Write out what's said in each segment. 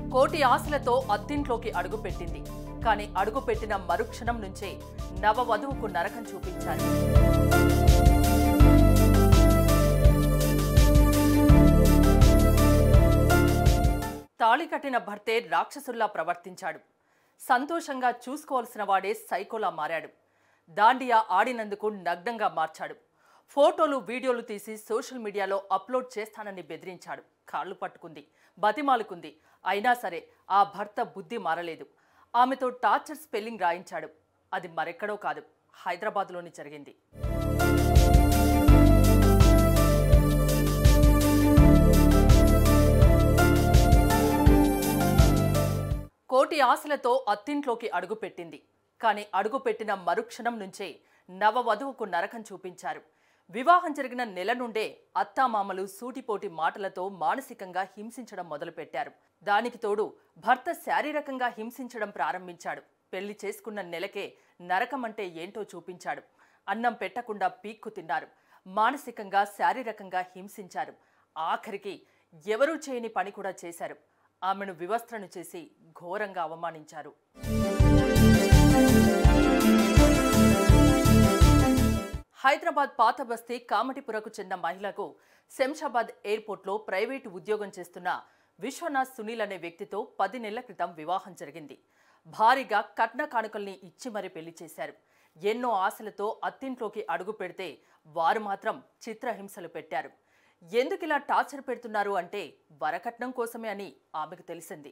కోటి ఆశలతో అత్తింట్లోకి అడుగుపెట్టింది కానీ అడుగుపెట్టిన మరుక్షణం నుంచే నవవధువుకు నరకం చూపించారు తాళి కట్టిన భర్తే రాక్షసుల్లా ప్రవర్తించాడు సంతోషంగా చూసుకోవాల్సిన వాడే సైకోలా మారాడు దాండియా ఆడినందుకు నగ్నంగా మార్చాడు ఫోటోలు వీడియోలు తీసి సోషల్ మీడియాలో అప్లోడ్ చేస్తానని బెదిరించాడు కాళ్ళు పట్టుకుంది బతిమాలుకుంది అయినా సరే ఆ భర్త బుద్ధి మారలేదు ఆమెతో టార్చర్ స్పెల్లింగ్ రాయించాడు అది మరెక్కడో కాదు హైదరాబాద్లోని జరిగింది కోటి ఆశలతో అత్తింట్లోకి అడుగుపెట్టింది కానీ అడుగుపెట్టిన మరుక్షణం నుంచే నవవధువుకు నరకం చూపించారు వివాహం జరిగిన నెల నుండే అత్తామామలు సూటిపోటి మాటలతో మానసికంగా హింసించడం మొదలుపెట్టారు దానికి తోడు భర్త శారీరకంగా హింసించడం ప్రారంభించాడు పెళ్లి చేసుకున్న నెలకే నరకం అంటే ఏంటో చూపించాడు అన్నం పెట్టకుండా పీక్కు తిన్నారు మానసికంగా శారీరకంగా హింసించారు ఆఖరికి ఎవరూ చేయని పని కూడా చేశారు ఆమెను వివస్త్రను చేసి ఘోరంగా అవమానించారు హైదరాబాద్ పాత బస్తీ కామటిపురకు చెందిన మహిళకు శంషాబాద్ ఎయిర్పోర్ట్లో ప్రైవేటు ఉద్యోగం చేస్తున్న విశ్వనాథ్ సునీల్ అనే వ్యక్తితో పది నెలల క్రితం వివాహం జరిగింది భారీగా కట్న కానుకల్ని ఇచ్చి మరీ పెళ్లి చేశారు ఎన్నో ఆశలతో అత్తింట్లోకి అడుగు పెడితే వారు మాత్రం చిత్రహింసలు పెట్టారు ఎందుకిలా టార్చర్ పెడుతున్నారు అంటే వరకట్నం కోసమే అని ఆమెకు తెలిసింది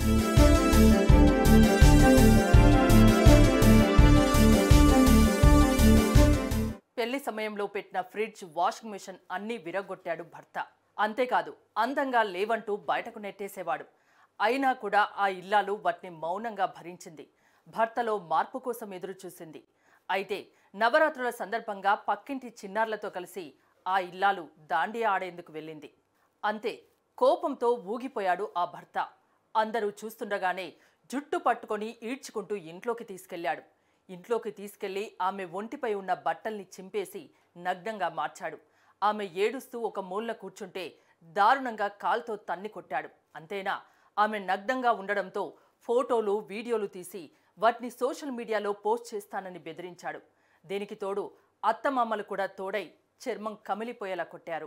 పెళ్లి సమయంలో పెట్టిన ఫ్రిడ్జ్ వాషింగ్ మిషన్ అన్నీ విరగొట్టాడు భర్త అంతేకాదు అందంగా లేవంటూ బయటకు నెట్టేసేవాడు అయినా కూడా ఆ ఇల్లాలు వాటిని మౌనంగా భరించింది భర్తలో మార్పు కోసం ఎదురు చూసింది అయితే నవరాత్రుల సందర్భంగా పక్కింటి చిన్నారులతో కలిసి ఆ ఇల్లాలు దాండియా ఆడేందుకు వెళ్ళింది అంతే కోపంతో ఊగిపోయాడు ఆ భర్త అందరూ చూస్తుండగానే జుట్టు పట్టుకొని ఈడ్చుకుంటూ ఇంట్లోకి తీసుకెళ్లాడు ఇంట్లోకి తీసుకెళ్లి ఆమె ఒంటిపై ఉన్న బట్టల్ని చింపేసి నగ్నంగా మార్చాడు ఆమె ఏడుస్తూ ఒక మూలన కూర్చుంటే దారుణంగా కాల్తో తన్ని కొట్టాడు అంతేనా ఆమె నగ్నంగా ఉండడంతో ఫోటోలు వీడియోలు తీసి వాటిని సోషల్ మీడియాలో పోస్ట్ చేస్తానని బెదిరించాడు దీనికి తోడు అత్తమామలు కూడా తోడై చర్మం కమిలిపోయేలా కొట్టారు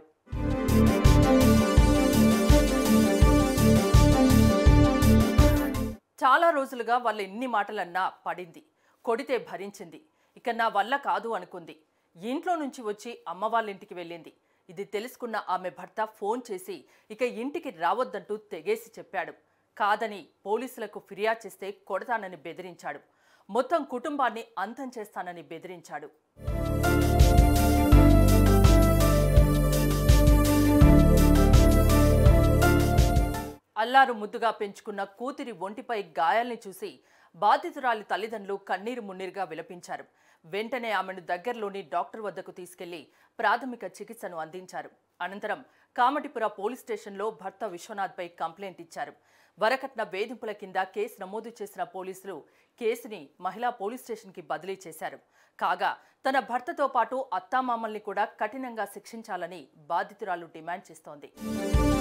చాలా రోజులుగా వాళ్ళ ఎన్ని మాటలన్నా పడింది కొడితే భరించింది ఇక నా వల్ల కాదు అనుకుంది ఇంట్లో నుంచి వచ్చి అమ్మ వాళ్ళ ఇంటికి వెళ్ళింది ఇది తెలుసుకున్న ఆమె భర్త ఫోన్ చేసి ఇక ఇంటికి రావద్దంటూ తెగేసి చెప్పాడు కాదని పోలీసులకు ఫిర్యాదు చేస్తే కొడతానని బెదిరించాడు మొత్తం కుటుంబాన్ని అంతం చేస్తానని బెదిరించాడు అల్లారు ముద్దుగా పెంచుకున్న కూతురి ఒంటిపై గాయాల్ని చూసి బాధితురాలి తల్లిదండ్రులు కన్నీరు మున్నీరుగా విలపించారు వెంటనే ఆమెను దగ్గరలోని డాక్టర్ వద్దకు తీసుకెళ్లి ప్రాథమిక చికిత్సను అందించారు అనంతరం కామటిపుర పోలీస్ స్టేషన్లో భర్త విశ్వనాథ్పై కంప్లైంట్ ఇచ్చారు వరకట్న వేధింపుల కింద కేసు నమోదు చేసిన పోలీసులు కేసుని మహిళా పోలీస్ స్టేషన్కి బదిలీ చేశారు కాగా తన భర్తతో పాటు అత్తామామల్ని కూడా కఠినంగా శిక్షించాలని బాధితురాలు డిమాండ్ చేస్తోంది